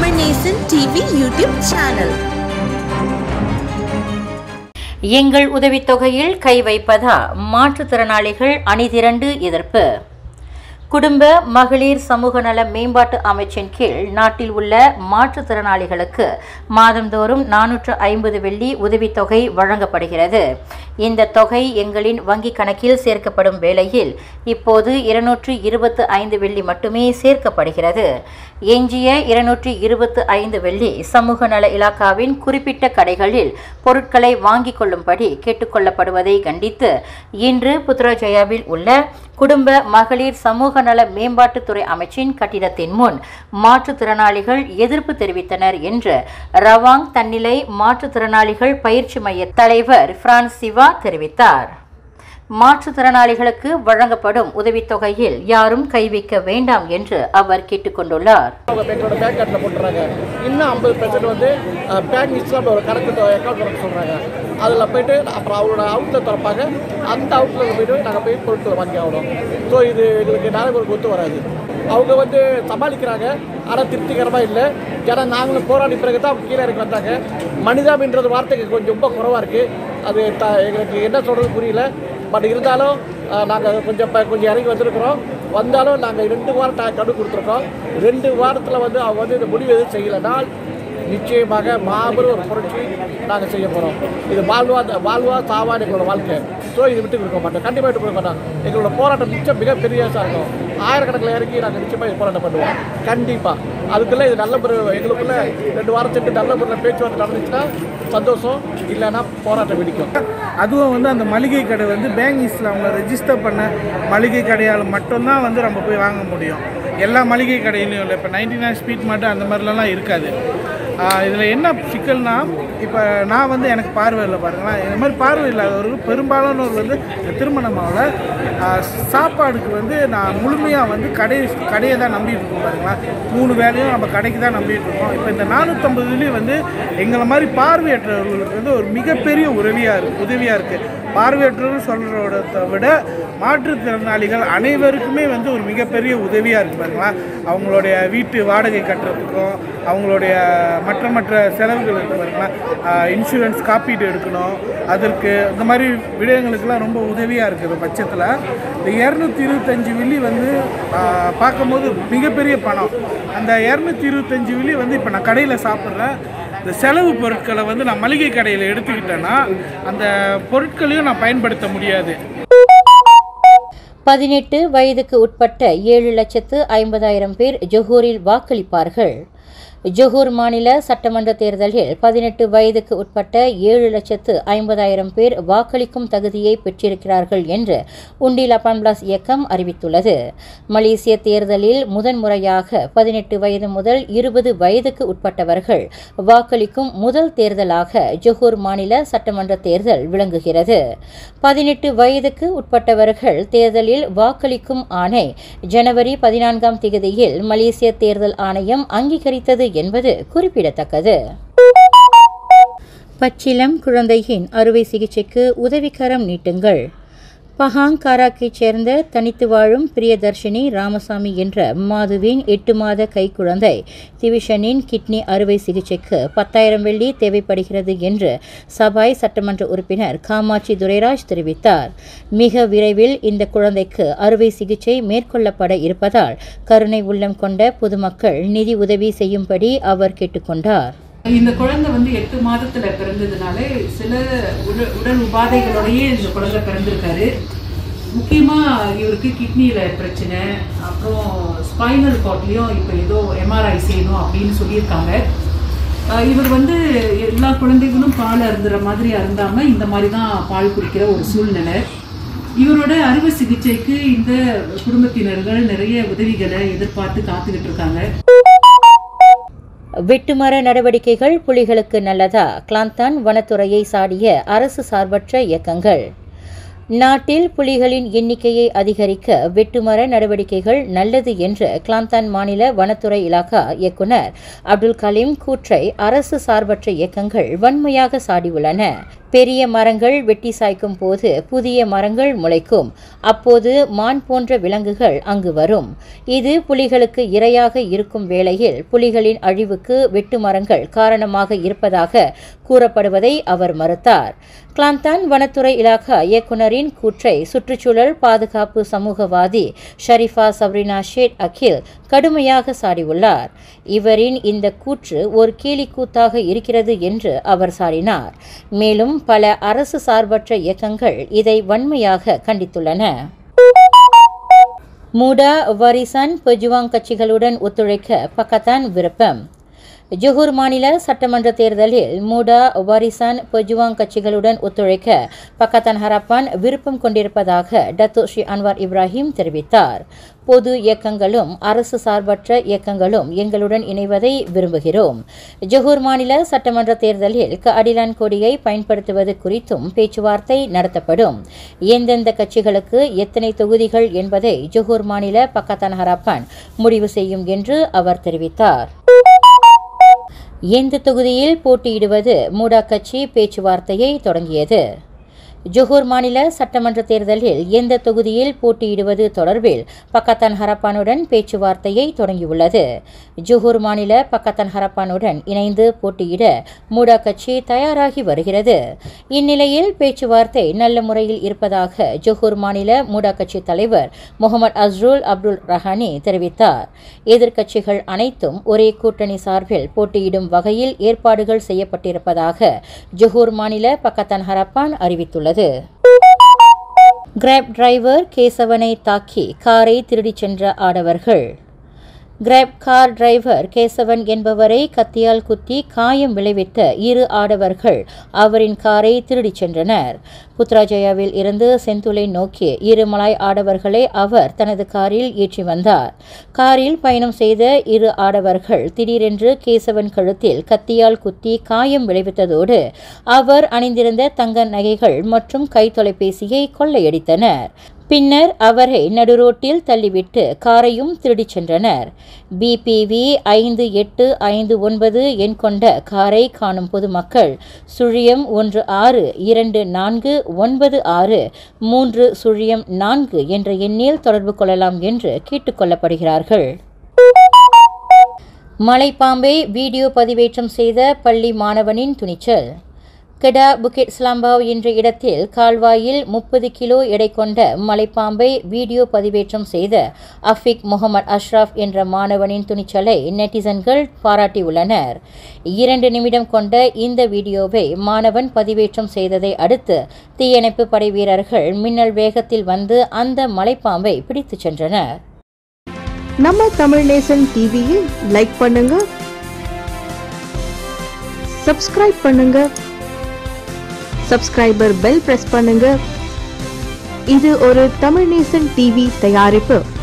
Tamil nation TV YouTube channel எங்கள் உதவித்தொகையில் கை வைப்பதா மாற்றுத்திறனாளிகள் அணிதிரண்டு எதிர்ப்பு குடும்ப மகளிர் சமூக நல மேம்பாட்டு அமைச்சின் கீழ் நாட்டில் உள்ள மாற்றுத்திறனாளிகளுக்கு மாதந்தோறும் நானூற்று ஐம்பது வெள்ளி உதவித்தொகை வழங்கப்படுகிறது இந்த தொகை எங்களின் வங்கிக் கணக்கில் சேர்க்கப்படும் வேளையில் இப்போது இருநூற்று இருபத்து ஐந்து வெள்ளி மட்டுமே சேர்க்கப்படுகிறது எஞ்சிய இருநூற்றி இருபத்து ஐந்து வெள்ளி சமூக நல இலாக்காவின் குறிப்பிட்ட கடைகளில் பொருட்களை வாங்கிக் கொள்ளும்படி கேட்டுக்கொள்ளப்படுவதை கண்டித்து இன்று புத்ராஜயாவில் உள்ள குடும்ப மகளிர் சமூக நல மேம்பாட்டுத்துறை அமைச்சின் கட்டிடத்தின் முன் மாற்றுத்திறனாளிகள் எதிர்ப்பு தெரிவித்தனர் என்று ரவாங் தன்னிலை மாற்றுத்திறனாளிகள் பயிற்சி மைய தலைவர் பிரான்ஸ் சிவா தெரிவித்தார் மாற்றுத்திறனாளிகளுக்கு வழங்கப்படும் உதவித்தொகையில் யாரும் கை வைக்க வேண்டாம் என்று அவர் கேட்டுக்கொண்டுள்ளார் அவங்க எங்களோட பேங்க் அக்கௌண்ட்டில் போட்டுறாங்க இன்னும் ஐம்பது பெர்சன்ட் வந்து பேங்க் லிஸ்ட்டில் ஒரு கணக்கு அக்கௌண்ட் திறக்க சொல்கிறாங்க அதில் போயிட்டு அப்புறம் அவங்களோட அவுட்டில் திறப்பாங்க அந்த அவுட்டில் போயிட்டு நாங்கள் போய் பொருட்கள் வாங்கி ஆகணும் ஸோ இது எங்களுக்கு நடைமுறைக்கு ஒத்து வராது அவங்க வந்து சமாளிக்கிறாங்க ஆனால் திருப்திகரமாக இல்லை ஏன்னா நாங்களும் போராடி பிறகு தான் அவங்க கீழே இறங்கி வந்தாங்க மனிதாபின்றது வார்த்தைக்கு கொஞ்சம் ரொம்ப குறவாக இருக்குது அது த எங்களுக்கு என்ன சொல்கிறது புரியல பட் இருந்தாலும் நாங்கள் கொஞ்சம் இப்போ கொஞ்சம் இறங்கி வந்திருக்கிறோம் வந்தாலும் நாங்கள் ரெண்டு வாரம் டா கடு கொடுத்துருக்கோம் ரெண்டு வாரத்தில் வந்து அவங்க வந்து இந்த முடிவு எதுவும் செய்யலைனால் நிச்சயமாக மாபெரும் ஒரு புரட்சி நாங்கள் செய்ய போகிறோம் இது வாழ்வா வாழ்வா சாவா எங்களோட வாழ்க்கை ஸோ இது விட்டு கொடுக்க மாட்டோம் கண்டிப்பாக விட்டு கொடுக்க மாட்டோம் எங்களோட போராட்டம் நிச்சயம் மிகப்பெரிய இருக்கும் ஆயிரக்கணக்கில் இறங்கி நாங்கள் நிச்சயமாக இது போராட்டம் பண்ணுவோம் கண்டிப்பாக அதுக்குள்ளே இது நல்ல முறை எங்களுக்குள்ள ரெண்டு வாரத்துக்கு நல்ல முறையில் பேச்சுவார்த்தை நடந்துச்சுன்னா சந்தோஷம் இல்லைன்னா போராட்டம் வெடிக்கும் அதுவும் வந்து அந்த மளிகை கடை வந்து பேங்க் ஈஸ்டில் அவங்க ரெஜிஸ்டர் பண்ண மளிகை கடையால் மட்டும்தான் வந்து நம்ம போய் வாங்க முடியும் எல்லா மளிகை கடையிலையும் இல்லை இப்போ நைன்டி நைன் ஸ்பீட் மட்டும் அந்த மாதிரிலாம் இருக்காது இதில் என்ன சிக்கல்னா இப்போ நான் வந்து எனக்கு பார்வை இல்லை பாருங்களேன் இந்த மாதிரி பார்வை இல்லாதவர்கள் பெரும்பாலானோர் வந்து இந்த திருமணமாவில் சாப்பாடுக்கு வந்து நான் முழுமையாக வந்து கடை கடையை தான் நம்பிட்டு இருக்கோம் பாருங்களேன் மூணு வேலையும் நம்ம கடைக்கு தான் நம்பிட்டு இருக்கோம் இப்போ இந்த நானூற்றம்பதுலேயும் வந்து எங்களை மாதிரி பார்வையற்றவர்களுக்கு வந்து ஒரு மிகப்பெரிய உதவியாக இருக்குது உதவியாக இருக்குது பார்வையற்றவர்கள் சொல்கிறத விட மாற்றுத்திறனாளிகள் அனைவருக்குமே வந்து ஒரு மிகப்பெரிய உதவியாக இருக்குது பாருங்களா அவங்களுடைய வீட்டு வாடகை கட்டுறதுக்கும் அவங்களுடைய மற்ற மற்ற செலவுகள் இருக்குது பாருங்களா இன்சூரன்ஸ் காப்பீடு எடுக்கணும் அதற்கு இந்த மாதிரி விடயங்களுக்கெல்லாம் ரொம்ப உதவியாக இருக்கிற பட்சத்தில் இந்த இரநூத்தி இருபத்தஞ்சி வில்லி வந்து ஆஹ், பார்க்கும்போது மிகப்பெரிய பணம் அந்த இரநூத்தி இருபத்தஞ்சி வில்லி வந்து இப்போ நான் கடையில் சாப்பிட்றேன் இந்த செலவு பொருட்களை வந்து நான் மளிகை கடையில் எடுத்துக்கிட்டேன்னா அந்த பொருட்களையும் நான் பயன்படுத்த முடியாது பதினெட்டு வயதுக்கு உட்பட்ட ஏழு லட்சத்து ஐம்பதாயிரம் பேர் ஜொஹூரில் வாக்களிப்பார்கள் ஜொஹூர் மாநில சட்டமன்ற தேர்தலில் பதினெட்டு வயதுக்கு உட்பட்ட ஏழு லட்சத்து ஐம்பதாயிரம் பேர் வாக்களிக்கும் தகுதியை பெற்றிருக்கிறார்கள் என்று உண்டில் அப்பான்பிளாஸ் இயக்கம் அறிவித்துள்ளது மலேசிய தேர்தலில் முதன்முறையாக பதினெட்டு வயது முதல் இருபது வயதுக்கு உட்பட்டவர்கள் வாக்களிக்கும் முதல் தேர்தலாக ஜொஹூர் மாநில சட்டமன்ற தேர்தல் விளங்குகிறது பதினெட்டு வயதுக்கு உட்பட்டவர்கள் தேர்தலில் வாக்களிக்கும் ஆணை ஜனவரி பதினான்காம் தேதியில் மலேசிய தேர்தல் ஆணையம் அங்கீகரித்தது என்பது குறிப்பிடத்தக்கது பச்சிலம் குழந்தையின் அறுவை சிகிச்சைக்கு உதவிக்கரம் நீட்டுங்கள் பஹாங் காராக்கைச் சேர்ந்த தனித்து வாழும் பிரியதர்ஷினி ராமசாமி என்ற மாதுவின் எட்டு மாத கைக்குழந்தை திவிஷனின் கிட்னி அறுவை சிகிச்சைக்கு பத்தாயிரம் வெள்ளி தேவைப்படுகிறது என்று சபாய் சட்டமன்ற உறுப்பினர் காமாட்சி துரைராஜ் தெரிவித்தார் மிக விரைவில் இந்த குழந்தைக்கு அறுவை சிகிச்சை மேற்கொள்ளப்பட இருப்பதால் கருணை உள்ளம் கொண்ட பொதுமக்கள் நிதி உதவி செய்யும்படி அவர் கேட்டுக்கொண்டார் இந்த குழந்தை வந்து எட்டு மாதத்துல பிறந்ததுனால சில உடல் உடல் உபாதைகளோடயே இந்த குழந்தை பிறந்திருக்காரு முக்கியமா இவருக்கு கிட்னியில பிரச்சனை அப்புறம் ஸ்பைனல் கார்ட்லயும் இப்போ ஏதோ எம்ஆர்ஐ செய்யணும் அப்படின்னு சொல்லியிருக்காங்க அஹ் இவர் வந்து எல்லா குழந்தைகளும் பால் அருந்துற மாதிரி அருந்தாம இந்த மாதிரி தான் பால் குடிக்கிற ஒரு சூழ்நிலை இவரோட அறுவை சிகிச்சைக்கு இந்த குடும்பத்தினர்கள் நிறைய உதவிகளை எதிர்பார்த்து காத்துக்கிட்டு இருக்காங்க வெட்டுமர நடவடிக்கைகள் புலிகளுக்கு நல்லதா கிளாந்தான் வனத்துறையை சாடிய அரசு சார்பற்ற இயக்கங்கள் நாட்டில் புலிகளின் எண்ணிக்கையை அதிகரிக்க வெட்டுமர நடவடிக்கைகள் நல்லது என்று கிளாந்தான் மாநில வனத்துறை இலாகா இயக்குனர் அப்துல் கலீம் கூற்றை அரசு சார்பற்ற இயக்கங்கள் வன்மையாக சாடியுள்ளன பெரிய மரங்கள் வெட்டி சாய்க்கும் போது புதிய மரங்கள் முளைக்கும் அப்போது மான் போன்ற விலங்குகள் அங்கு வரும் இது புலிகளுக்கு இரையாக இருக்கும் வேளையில் புலிகளின் அழிவுக்கு வெட்டு மரங்கள் காரணமாக இருப்பதாக கூறப்படுவதை அவர் மறுத்தார் கிளாந்தான் வனத்துறை இலாகா இயக்குனரின் கூற்றை சுற்றுச்சூழல் பாதுகாப்பு சமூகவாதி ஷரிஃபா சப்ரினா ஷேட் அகில் கடுமையாக சாடியுள்ளார் இவரின் இந்த கூற்று ஒரு கேலிக்கூத்தாக இருக்கிறது என்று அவர் சாடினார் மேலும் பல அரசு சார்பற்ற இயக்கங்கள் இதை வன்மையாக கண்டித்துள்ளன மூடா வரிசன் பெஜுவாங் கட்சிகளுடன் ஒத்துழைக்க பக்கத்தான் விருப்பம் ஜொஹூர் மாநில சட்டமன்ற தேர்தலில் மூடா வாரிசான் பெஜுவாங் கட்சிகளுடன் ஒத்துழைக்க பக்கத்தான் ஹரப்பான் விருப்பம் கொண்டிருப்பதாக டத்து ஸ்ரீ அன்வார் இப்ராஹிம் தெரிவித்தார் பொது இயக்கங்களும் அரசு சார்பற்ற இயக்கங்களும் எங்களுடன் இணைவதை விரும்புகிறோம் ஜொஹூர் மாநில சட்டமன்ற தேர்தலில் அடிலான் கொடியை பயன்படுத்துவது குறித்தும் பேச்சுவார்த்தை நடத்தப்படும் எந்தெந்த கட்சிகளுக்கு எத்தனை தொகுதிகள் என்பதை ஜொஹூர் மாநில பக்கத்தான் ஹரப்பான் முடிவு செய்யும் என்று அவர் தெரிவித்தார் எந்த தொகுதியில் போட்டியிடுவது மூடா கட்சி பேச்சுவார்த்தையை தொடங்கியது ஜொஹூர் மாநில சட்டமன்ற தேர்தலில் எந்த தொகுதியில் போட்டியிடுவது தொடர்பில் பக்கத்தான் ஹரப்பானுடன் பேச்சுவார்த்தையை தொடங்கியுள்ளது ஜொஹூர் மாநில பக்கத்தான் ஹரப்பானுடன் இணைந்து போட்டியிட மூடா கட்சி தயாராகி வருகிறது இந்நிலையில் பேச்சுவார்த்தை நல்ல முறையில் இருப்பதாக ஜொஹூர் மாநில மூடா கட்சி தலைவர் முகமது அஸ்ருல் அப்துல் ரஹானி தெரிவித்தார் எதிர்க்கட்சிகள் அனைத்தும் ஒரே கூட்டணி சார்பில் போட்டியிடும் வகையில் ஏற்பாடுகள் செய்யப்பட்டிருப்பதாக ஜொஹூர் மாநில பக்கத்தான் ஹரப்பான் அறிவித்துள்ளது உள்ளது கிராப் டிரைவர் கேசவனை தாக்கி காரை திருடிச் சென்ற ஆடவர்கள் கிராப் கார் டிரைவர் கேசவன் என்பவரை கத்தியால் குத்தி காயம் விளைவித்த இரு ஆடவர்கள் அவரின் காரை திருடிச் சென்றனர் புத்ராஜயாவில் இருந்து செந்துலை நோக்கி இரு மலாய் ஆடவர்களை அவர் தனது காரில் ஏற்றி வந்தார் காரில் பயணம் செய்த இரு ஆடவர்கள் திடீரென்று கேசவன் கழுத்தில் கத்தியால் குத்தி காயம் விளைவித்ததோடு அவர் அணிந்திருந்த தங்க நகைகள் மற்றும் கை தொலைபேசியை கொள்ளையடித்தனர் பின்னர் அவரை நடுரோட்டில் தள்ளிவிட்டு காரையும் திருடிச் சென்றனர் பிபிவி ஐந்து எட்டு ஐந்து ஒன்பது எண் கொண்ட காரை காணும் பொதுமக்கள் சுழியம் ஒன்று ஆறு இரண்டு நான்கு ஒன்பது ஆறு மூன்று சுழியம் நான்கு என்ற எண்ணில் தொடர்பு கொள்ளலாம் என்று கேட்டுக்கொள்ளப்படுகிறார்கள் மலைப்பாம்பை வீடியோ பதிவேற்றம் செய்த பள்ளி மாணவனின் துணிச்சல் கெடா புக்கெட் ஸ்லாம்பாவ் என்ற இடத்தில் கால்வாயில் முப்பது கிலோ எடை கொண்ட மலைப்பாம்பை வீடியோ பதிவேற்றம் செய்த அஃபிக் முகமது அஷ்ரஃப் என்ற மாணவனின் துணிச்சலை நெட்டிசன்கள் பாராட்டியுள்ளனர் இரண்டு நிமிடம் கொண்ட இந்த வீடியோவை மாணவன் பதிவேற்றம் செய்ததை அடுத்து தீயணைப்பு படை வீரர்கள் மின்னல் வேகத்தில் வந்து அந்த மலைப்பாம்பை பிடித்துச் சென்றனர் நம்ம தமிழ் நேசன் டிவியில் லைக் பண்ணுங்க சப்ஸ்கிரைப் பண்ணுங்க சப்ஸ்கிரைபர் பெல் பிரஸ் பண்ணுங்க இது ஒரு தமிழ் நேசன் டிவி தயாரிப்பு